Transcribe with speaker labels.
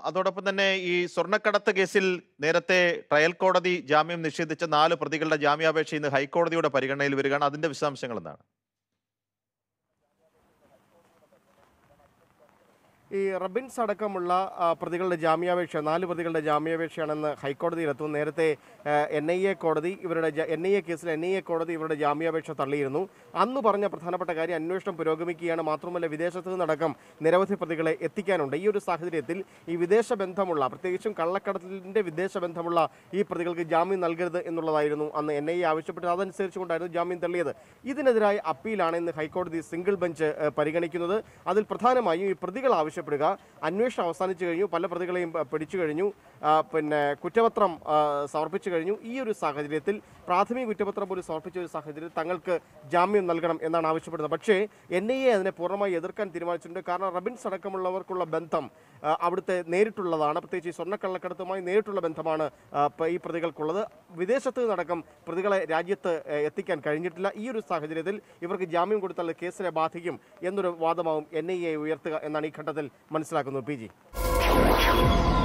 Speaker 1: അതോടൊപ്പം തന്നെ ഈ സ്വർണ്ണക്കടത്ത് കേസിൽ നേരത്തെ ട്രയൽ കോടതി ജാമ്യം നിഷേധിച്ച നാല് പ്രതികളുടെ ജാമ്യാപേക്ഷ ഇന്ന് ഹൈക്കോടതിയുടെ പരിഗണനയിൽ വരികയാണ് അതിന്റെ വിശദാംശങ്ങൾ എന്താണ്
Speaker 2: ഈ റബിൻസ് അടക്കമുള്ള ആ, പ്രതികളുടെ ജാമ്യാപേക്ഷ നാല് പ്രതികളുടെ ജാമ്യാപേക്ഷയാണെന്ന് ഹൈക്കോടതിയിലെത്തും നേരത്തെ എൻ ഐ എ കോടതി ഇവരുടെ എൻ ഐ എ കേസിൽ എൻ ഐ എ കോടതി ഇവരുടെ ജാമ്യാപേക്ഷ തള്ളിയിരുന്നു അന്ന് പറഞ്ഞ പ്രധാനപ്പെട്ട കാര്യം അന്വേഷണം പുരോഗമിക്കുകയാണ് മാത്രമല്ല വിദേശത്ത് നിന്നടക്കം നിരവധി പ്രതികളെ എത്തിക്കാനുണ്ട് ഈ ഒരു സാഹചര്യത്തിൽ ഈ വിദേശ ബന്ധമുള്ള പ്രത്യേകിച്ചും കള്ളക്കടത്തിൻ്റെ വിദേശ ബന്ധമുള്ള ഈ പ്രതികൾക്ക് ജാമ്യം നൽകരുത് എന്നുള്ളതായിരുന്നു അന്ന് എൻ ഐ എ ആവശ്യപ്പെട്ടത് അതനുസരിച്ചുകൊണ്ടായിരുന്നു ജാമ്യം തള്ളിയത് ഇതിനെതിരായ അപ്പീലാണ് ഇന്ന് ഹൈക്കോടതി സിംഗിൾ ബെഞ്ച് ഏഹ്, പരിഗണിക്കുന്നത് അതിൽ പ്രധാനമായും ഈ പ്രതികൾ ആവശ്യപ്പെടുക അന്വേഷണം അവസാനിച്ചു കഴിഞ്ഞു പല പ്രതികളെയും പ- പിടിച്ചു കഴിഞ്ഞു ആ, പിന്നെ കുറ്റപത്രം ആ, സമർപ്പിച്ചു കഴിഞ്ഞു ഈ ഒരു സാഹചര്യത്തിൽ പ്രാഥമിക കുറ്റപത്രം പോലും സമർപ്പിച്ച ഒരു സാഹചര്യത്തിൽ തങ്ങൾക്ക് ജാമ്യം നൽകണം എന്നാണ് ആവശ്യപ്പെടുന്നത് പക്ഷേ എൻ ഐ എ അതിനെ പൂർണ്ണമായി എതിർക്കാൻ തീരുമാനിച്ചിട്ടുണ്ട് കാരണം റബിൻസ് അടക്കമുള്ളവർക്കുള്ള ബന്ധം ആ, അവിടുത്തെ നേരിട്ടുള്ളതാണ് പ്രത്യേകിച്ച് ഈ സ്വർണ്ണക്കള്ളക്കടത്തുമായി നേരിട്ടുള്ള ബന്ധമാണ് ആ, പ- ഈ പ്രതികൾക്കുള്ളത് വിദേശത്ത് നിന്നടക്കം പ്രതികളെ രാജ്യത്ത് ഏ, എത്തിക്കാൻ കഴിഞ്ഞിട്ടില്ല ഈ ഒരു സാഹചര്യത്തിൽ ഇവർക്ക് ജാമ്യം കൊടുത്താൽ അത് കേസിനെ ബാധിക്കും എന്നൊരു വാദമാവും എൻ ഐ എ ഉയർത്തുക എന്നാണ് ഈ ഘട്ടത്തിൽ മനസ്സിലാക്കുന്നത് പി ജി